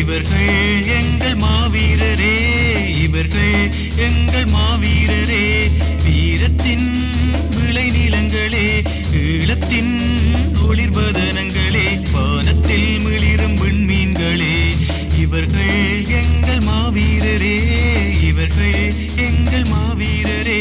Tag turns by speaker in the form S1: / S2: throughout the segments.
S1: இவர்கள் எங்கள் மாவீரரே இவர்கள் எங்கள் மாவீரரே வீரத்தின் விளைநிலங்களே ஈழத்தின் ஒளிர்வதனங்களே வானத்தில் மிளிரும் விண்மீன்களே இவர்கள் எங்கள் மாவீரரே இவர்கள் எங்கள் மாவீரரே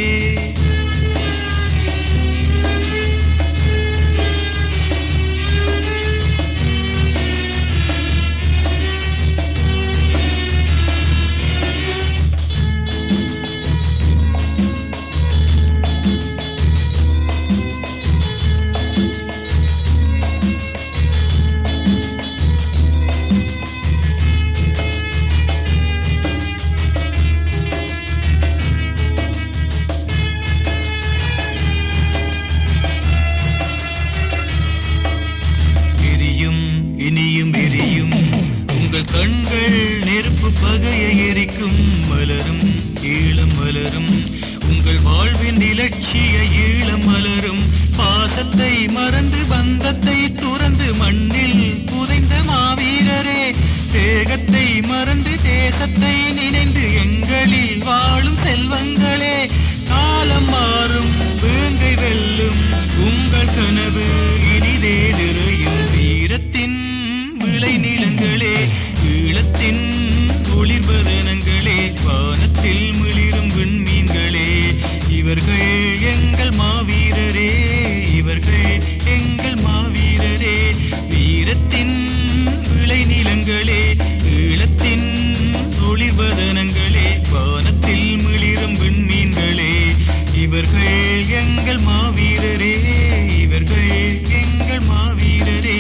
S1: எரியும் இனியும் எரியும் உங்கள் கண்கள் நெருப்பு பகையை எரிக்கும் மலரும் ஈழம் மலரும் உங்கள் வாழ்வின் இலட்சிய ஈழம் மலரும் பாசத்தை மறந்து பந்தத்தை துறந்து மண்ணில் புதைந்த மாவீரரே தேகத்தை மறந்து தேசத்தை நினைந்து எங்களில் வாழும் செல்வங்களே காலம் மாறும் வேங்கை வெல்லும் உங்கள் கனவு இனிதே நிறையும் வீரத்தின் விளைநிலங்களே ஈழத்தின் ஒளிர்வதனங்களே வானத்தில் மிளிரும் விண்மீன்களே இவர்கள் எங்கள் மாவீரரே இவர்கள் எங்கள் மாவீரரே வீரத்தின் விளைநிலங்களே ஈழத்தின் ஒளிர்வதனங்களே வானத்தில் மிளிரும் விண்மீன்களே இவர்கள் எங்கள் மாவீரரே இவர்கள் எங்கள் மாவீரரே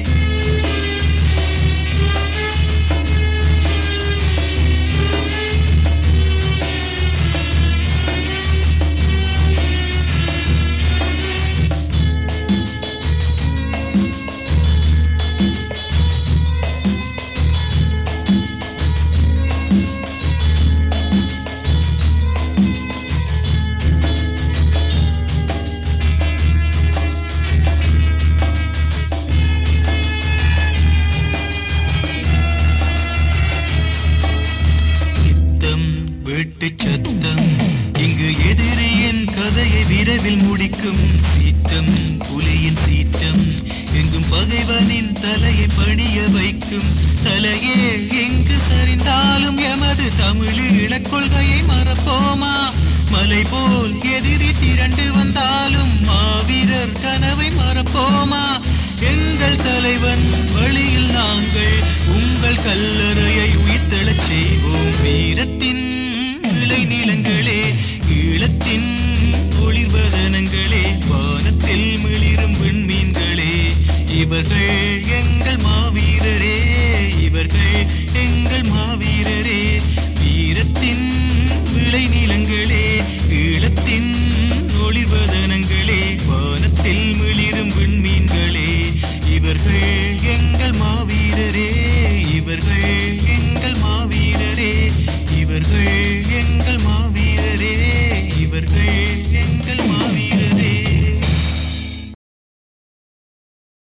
S1: நித்தம் வீட்டு சத்தம் இங்கு எதிரியின் கதையை விரைவில் முடிக்கும் சீற்றம் புலியின் சீற்றம் எங்கும் பகைவனின் தலையை பணிய வைக்கும் தலையே எங்கு சரிந்தாலும் எமது தமிழீழ கொள்கையை மறப்போமா மலை போல் எதிரி திரண்டு வந்தாலும் மாவீரர் கனவை மறப்போமா எங்கள் தலைவன் வழியில் நாங்கள் உங்கள் கல்லறையை உயிர்த்தெழச் செய்வோம் வீரத்தின் விளைநிலங்களே ஈழத்தின் ஒளிர்வதனங்களே வானத்தில் மிளிரும் விண்மீன்களே இவர்கள் எங்கள் மாவீரரே இவர்கள் எங்கள் மாவீரரே வீரத்தின் விளைநிலங்களே ஈழத்தின் ஒளிர்வதன